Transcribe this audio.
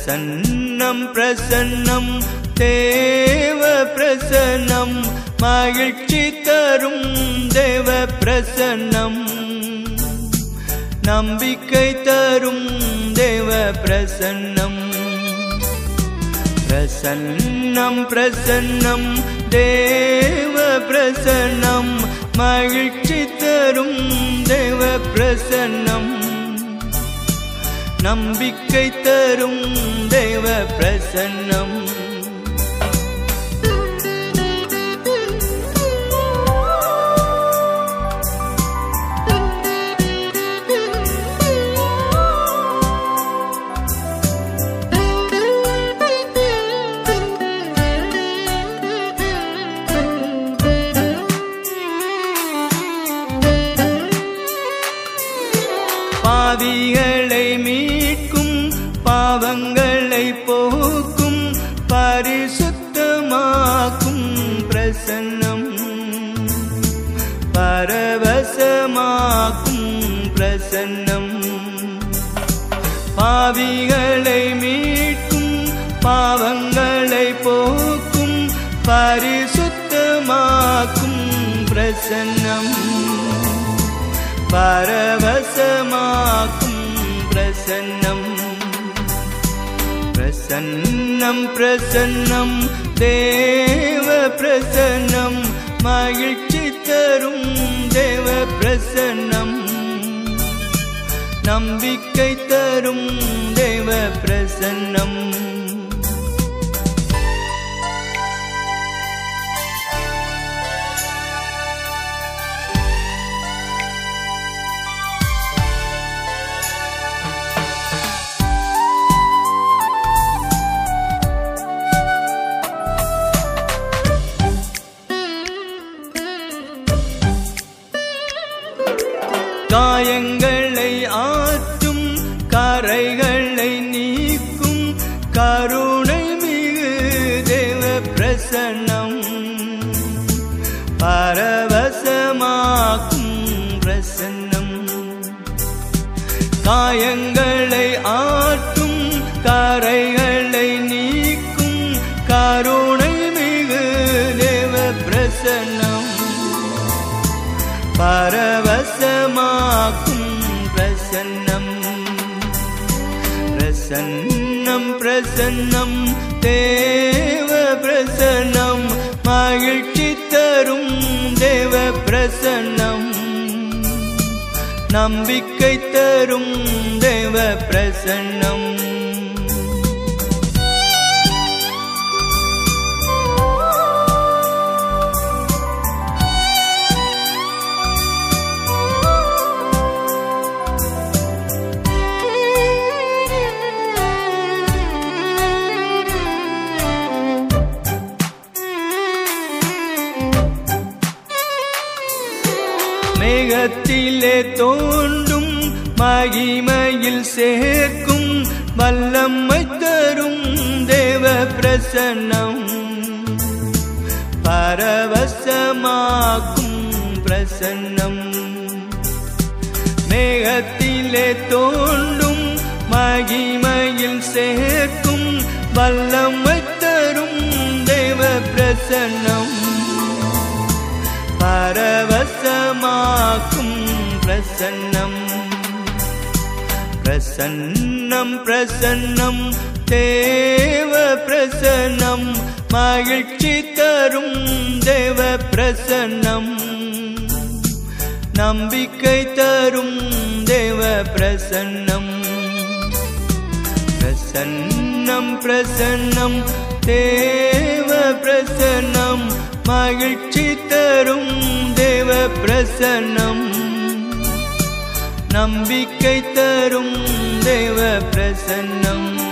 பிரசன்னம் பிரசன்னம் தேவ பிரசன்னம் மகிழ்ச்சி தரும் தேவ பிரசன்னம் நம்பிக்கை தரும் தேவ பிரசன்னம் பிரசன்னம் பிரசன்னம் தேவ பிரசன்னம் மகிழ்ச்சி தரும் தேவ பிரசன்னம் நம்பிக்கை தரும் தேவ பிரசன்னம் பாவிகளை மீட்கும் பாவங்களை போக்கும் பரிசுத்தமாக்கும் பிரசன்னம் பரவசமாக்கும் பிரசன்னம் பாவிகளை மீட்கும் பாவங்களை போக்கும் பரிசுத்தமாக்கும் பிரசன்னம் பரவசமாக்கும் பிரசன்னம் பிரசன்னம் பிரசன்னம் தேவ பிரசன்னம் மகிழ்ச்சி தரும் தேவ பிரசன்னம் நம்பிக்கை தரும் தேவ பிரசன்னம் காயங்களை ஆற்றும் கரைகளை நீக்கும் கருணை மிகு தேவ பிரசன்னம் பரவசமாக்கும் பிரசன்னம் காயங்களை ஆற்றும் கரைகளை நீக்கும் கருணை மிகு தேவ பிரசன்னம் பரவசமாக்கும் பிரசன்னம் பிரசன்னம் பிரசன்னம் தேவ பிரசன்னம் மகிழ்ச்சி தரும் தேவ பிரசன்னம் நம்பிக்கை தரும் தேவ பிரசன்னம் மேகத்திலே தோன்றும் மகிமையில் சேர்க்கும் வல்லம்மை தரும் தேவ பிரசன்னம் பரவசமாக்கும் பிரசன்னம் மேகத்திலே தோன்றும் மகிமையில் சேர்க்கும் வல்லம்மை தரும் தேவ பிரசன்னம் பரவசமாக்கும் பிரசன்னம் பிரசன்னம் பிரசன்னம் தேவ பிரசன்னம் மகிழ்ச்சி தரும் தேவ பிரசன்னம் நம்பிக்கை தரும் தேவ பிரசன்னம் பிரசன்னம் பிரசன்னம் தேவ பிரசன்னம் மகிழ்ச்சி தரும் தேவ பிரசன்னம் நம்பிக்கை தரும் தேவ பிரசன்னம்